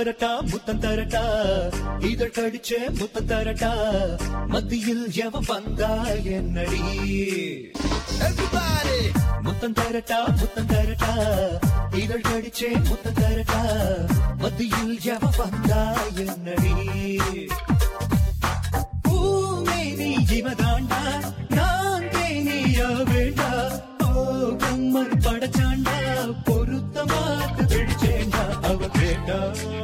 தரட்டா முத்தம் தரட்டா இதழ் கடிச்சே முத்தம் தரட்டா மத்தியில் எவன் வந்தா என்னடி Everybody! முத்தம் தரட்டா முத்தம் தரட்டா இதழ் கடிச்சே முத்தம் தரட்டா மத்தியில் எவன் வந்தா என்னடி பூமேனி இவதாண்டா நான் தேனியா வேண்டா ஓ கம்மன் படச்சாண்டா பொருத்தமாத்து பிடிச்சேண்டா அவ கேட்டா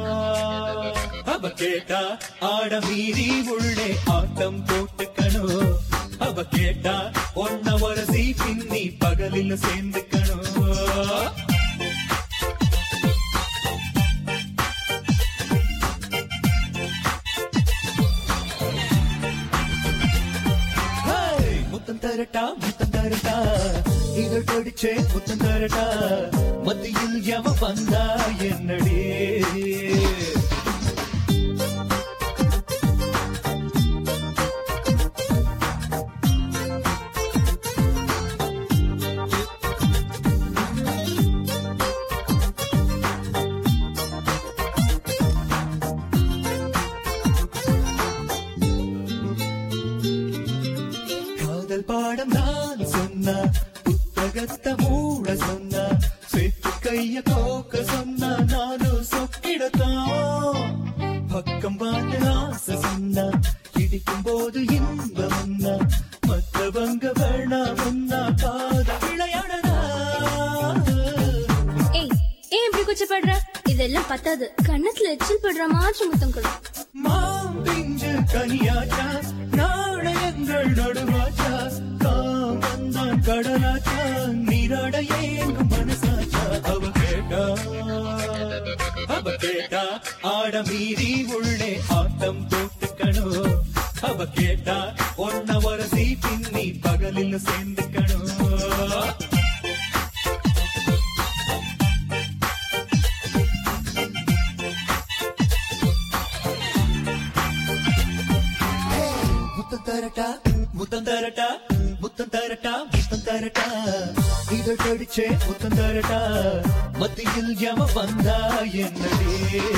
அவ கேட்டா ஆட மீறி உள்ளே ஆட்டம் போட்டுக்கணும் அவ கேட்டா ஒன்ன வரசி பின்னி பகலில் சேர்ந்துக்கணும் ஹேய்! முத்தம் தரட்டா முத்தம் தரட்டா இதழ் கடிச்சே முத்தம் தரட்டா மத்தியில் எவ வந்தா என்னடி காதல் பாடம் நான் சொன்னா புத்தகத்தை மூட சொன்னா சேர்த்து கைய கோக்க சொன்னா நானும் சொக்கிடத்தான் பக்கம் பார்த்து ஆசை சொன்னா இடிக்கும் போது இன்பம் வந்தா மற்றவங்க வேணாம் வந்தா காத விளையாடனா ஏய் ஏன் இப்படி கூச்சப்படுற இதெல்லாம் பத்தாது கண்ணத்துல எச்சில் படுற மாதிரி முத்தம் கொடு மாம் பிஞ்சு கனியாச்சா நாணயங்கள் நடுவாச்சா காமந்தான் கடலாச்சா நீராட ஏங்கும் மனசாச்சா அவ கேட்டா அவ கேட்டா ஆட மீறி உள்ளே ஆட்டம் போட்டுக்கணும் அவ கேட்டா ஒன்ன வரசி பின்னி பகலில் சேர்ந்துக்கணும் முத்தம் தரட்டா முத்தம் தரட்டா முத்தம் தரட்டா முத்தம் தரட்டா இதழ் கடிச்சே முத்தம் தரட்டா மத்தியில் எவ வந்தா என்னடே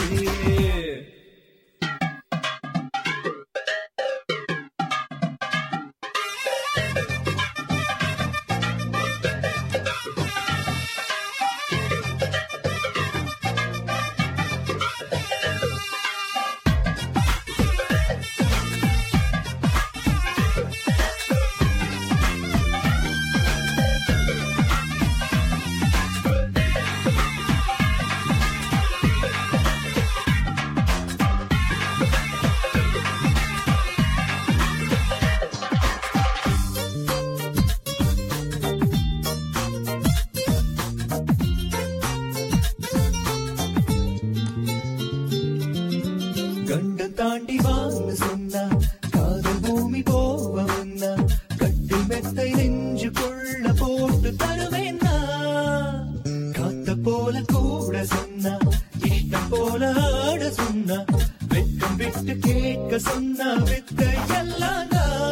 கண்டம் தாண்டி வான்னு சொன்னா காதல் பூமி போவன்னா கட்டி மெத்தை நெஞ்சு கொள்ள போட்டு தருவேன்னா காத்த போல கூட சொன்னா இஷ்டம் போல ஆட சொன்னா வெட்கம் விட்டு கேட்க சொன்னா வித்த எல்லாம்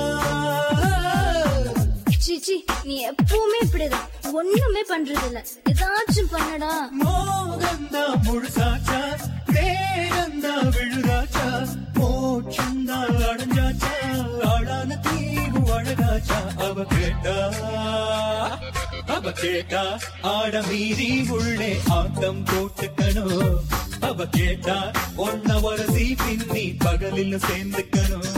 சிச்சி நீ எப்பவுமே இப்படிதான் ஒண்ணுமே பண்றது இல்ல ஏதாச்சும் பண்ணடா மோகந்தா முழுசாச்சா தேகந்தா விழுதாச்சா மோட்சந்தா அடைஞ்சாச்சா ஆளான தீவு அழகாச்சா அவ கேட்டா அவ கேட்டா ஆட மீறி உள்ளே ஆட்டம் போட்டுக்கணும் அவ கேட்டா ஒன்ன வரசி பின்னி பகலில் சேர்ந்துக்கணும்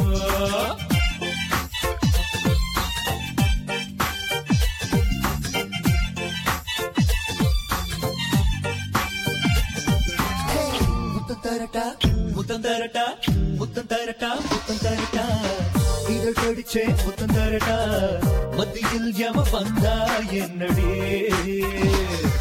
முத்தம் தரட்டா முத்தம் தரட்டா முத்தம் தரட்டா முத்தம் தரட்டா இதழ் கடிச்சே முத்தம் தரட்டா மத்தியில் எவ வந்தா என்னடே